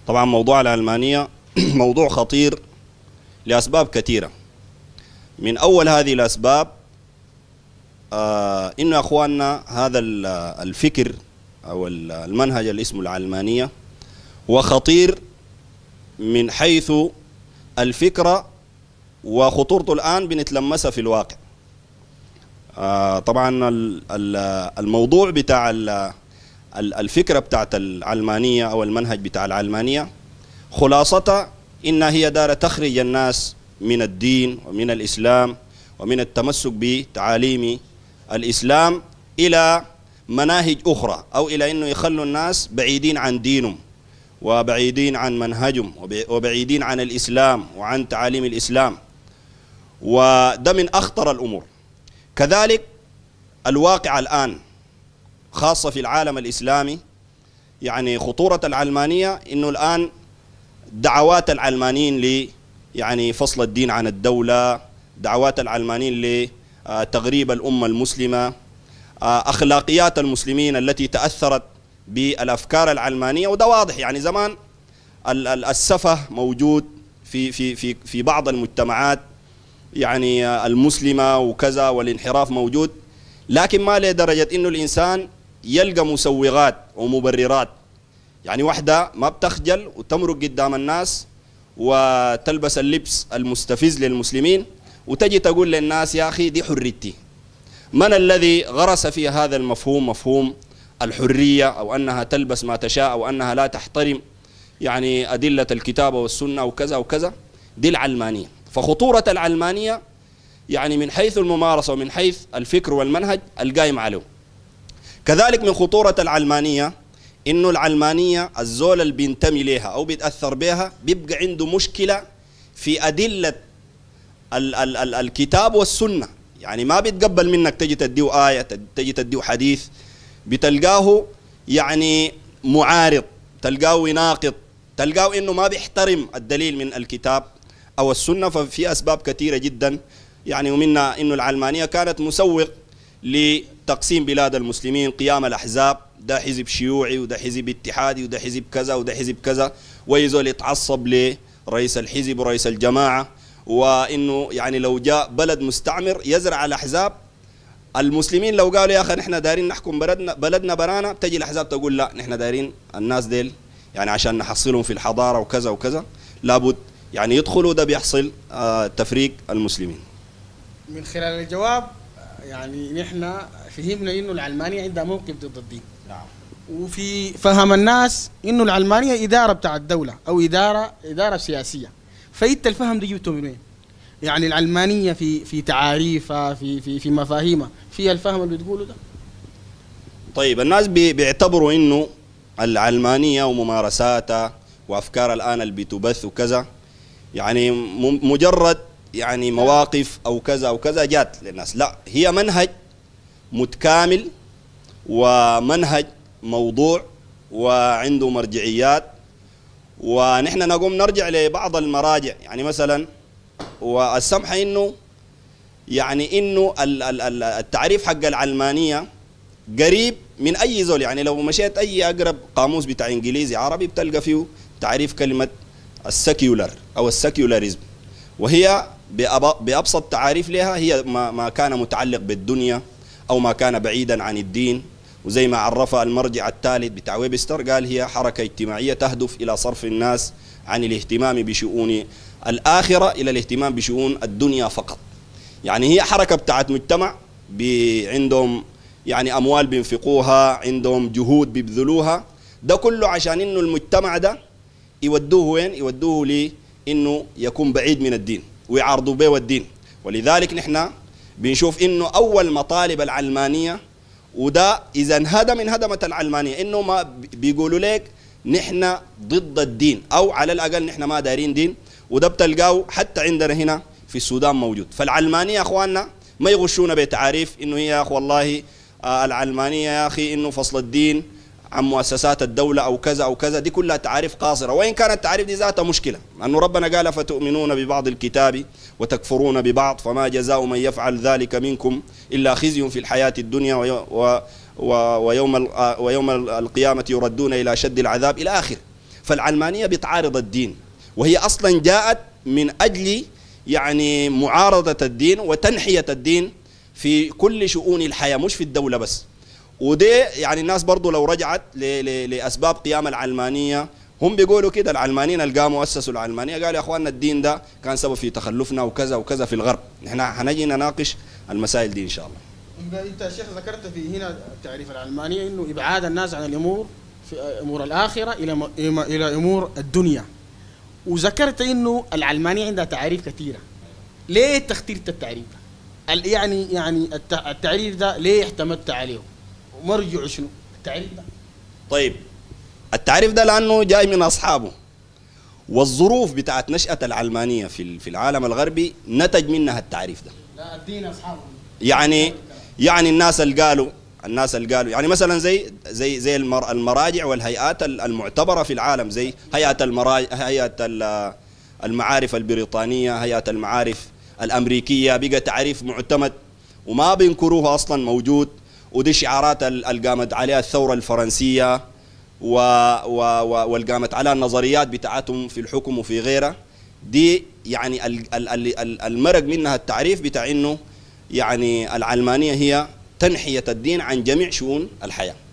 طبعا موضوع العلمانية موضوع خطير لأسباب كثيرة من أول هذه الأسباب آه إنه أخواننا هذا الفكر أو المنهج اللي اسمه العلمانية هو خطير من حيث الفكرة وخطورته الآن بنتلمسها في الواقع آه طبعا الموضوع بتاع الفكرة بتاعت العلمانية أو المنهج بتاع العلمانية خلاصتها إنها هي دار تخرج الناس من الدين ومن الإسلام ومن التمسك بتعاليم الإسلام إلى مناهج أخرى أو إلى أنه يخلوا الناس بعيدين عن دينهم وبعيدين عن منهجهم وبعيدين عن الإسلام وعن تعاليم الإسلام وده من أخطر الأمور كذلك الواقع الآن خاصة في العالم الإسلامي يعني خطورة العلمانية إنه الآن دعوات العلمانيين ل يعني فصل الدين عن الدولة دعوات العلمانيين لتغريب الأمة المسلمة أخلاقيات المسلمين التي تأثرت بالأفكار العلمانية وده واضح يعني زمان السفه موجود في في في في بعض المجتمعات يعني المسلمة وكذا والانحراف موجود لكن ما لدرجة إنه الإنسان يلقى مسوغات ومبررات يعني واحدة ما بتخجل وتمرق قدام الناس وتلبس اللبس المستفز للمسلمين وتجي تقول للناس يا أخي دي حريتي من الذي غرس في هذا المفهوم مفهوم الحرية أو أنها تلبس ما تشاء أو أنها لا تحترم يعني أدلة الكتاب والسنة وكذا وكذا دي العلمانية فخطورة العلمانية يعني من حيث الممارسة ومن حيث الفكر والمنهج القائم عليه كذلك من خطورة العلمانية إنه العلمانية الزول اللي بينتمي لها أو بيتأثر بها بيبقى عنده مشكلة في أدلة ال ال ال الكتاب والسنة يعني ما بيتقبل منك تجي تديه آية تجي تديه حديث بتلقاه يعني معارض تلقاه يناقض تلقاه انه ما بيحترم الدليل من الكتاب او السنه ففي اسباب كثيره جدا يعني ومنها انه العلمانيه كانت مسوغ لتقسيم بلاد المسلمين قيام الاحزاب ده حزب شيوعي وده حزب اتحادي وده حزب كذا وده حزب كذا ويزول يتعصب لرئيس الحزب ورئيس الجماعه وانه يعني لو جاء بلد مستعمر يزرع الاحزاب المسلمين لو قالوا يا اخي نحن دايرين نحكم بلدنا بلدنا برانا تجي الاحزاب تقول لا نحن دايرين الناس ديل يعني عشان نحصلهم في الحضاره وكذا وكذا لابد يعني يدخلوا ده بيحصل آه تفريق المسلمين من خلال الجواب يعني نحن فهمنا انه العلمانيه عندها موقف ضد الدين نعم وفي فهم الناس انه العلمانيه اداره بتاع الدوله او اداره اداره سياسيه فانت الفهم ده جبته من وين؟ يعني العلمانيه في في تعاريفها في في في مفاهيمها فيها الفهم اللي بتقوله ده طيب الناس بي بيعتبروا انه العلمانيه وممارساتها وافكار الان اللي بتبث وكذا يعني مجرد يعني مواقف او كذا او كذا جات للناس لا هي منهج متكامل ومنهج موضوع وعنده مرجعيات ونحن نقوم نرجع لبعض المراجع يعني مثلا والسمح انه يعني انه التعريف حق العلمانيه قريب من اي زول يعني لو مشيت اي اقرب قاموس بتاع انجليزي عربي بتلقى فيه تعريف كلمه السكيولر او السكيولاريزم وهي بابسط تعاريف لها هي ما, ما كان متعلق بالدنيا او ما كان بعيدا عن الدين وزي ما عرفها المرجع الثالث بتاع ويبستر قال هي حركه اجتماعيه تهدف الى صرف الناس عن الاهتمام بشؤون الآخرة إلى الاهتمام بشؤون الدنيا فقط يعني هي حركة بتاعت مجتمع عندهم يعني أموال بينفقوها عندهم جهود بيبذلوها ده كله عشان إنه المجتمع ده يودوه وين يودوه لي إنه يكون بعيد من الدين ويعارضوا به الدين ولذلك نحن بنشوف إنه أول مطالب العلمانية وده إذا انهدم انهدمت العلمانية إنه ما بيقولوا لك نحن ضد الدين أو على الأقل نحن ما دارين دين وده بتلقاه حتى عندنا هنا في السودان موجود فالعلمانية يا أخواننا ما يغشونا بتعاريف إنه هي يا أخو والله آه العلمانية يا أخي إنه فصل الدين عن مؤسسات الدولة أو كذا أو كذا دي كلها تعاريف قاصرة وإن كانت التعاريف دي ذاتها مشكلة أنه ربنا قال فتؤمنون ببعض الكتاب وتكفرون ببعض فما جزاء من يفعل ذلك منكم إلا خزي في الحياة الدنيا و ويوم ويوم القيامة يردون إلى شد العذاب إلى آخر فالعلمانية بتعارض الدين وهي أصلا جاءت من أجل يعني معارضة الدين وتنحية الدين في كل شؤون الحياة مش في الدولة بس ودي يعني الناس برضو لو رجعت ل- ل- لأسباب قيام العلمانية هم بيقولوا كده العلمانيين اللي قاموا أسسوا العلمانية قالوا يا أخواننا الدين ده كان سبب في تخلفنا وكذا وكذا في الغرب نحن حنجي نناقش المسائل دي إن شاء الله يبقى انت يا شيخ ذكرت في هنا تعريف العلمانيه انه ابعاد الناس عن الامور في امور الاخره الى م- إلى- الى امور الدنيا وذكرت انه العلمانيه عندها تعاريف كثيره ليه اخترت التعريف ده؟ ال- يعني يعني الت- التعريف ده ليه اعتمدت عليه؟ ومرجعه شنو؟ التعريف ده طيب التعريف ده لأنه جاي من أصحابه والظروف بتاعت نشأة العلمانية في ال- في العالم الغربي نتج منها التعريف ده لا الدين اصحابه يعني يعني الناس اللي قالوا الناس اللي قالوا يعني مثلا زي زي زي المر المراجع والهيئات ال- المعتبره في العالم زي هيئه المراجع هيئه ال- المعارف البريطانيه هيئه المعارف الامريكيه بقى تعريف معتمد وما بينكروه اصلا موجود ودي شعارات ال- اللي قامت عليها الثوره الفرنسيه و و و واللي قامت عليها النظريات بتاعتهم في الحكم وفي غيرها دي يعني ال- ال- ال- ال- المرق منها التعريف بتاع انه يعني العلمانيه هي تنحيه الدين عن جميع شؤون الحياه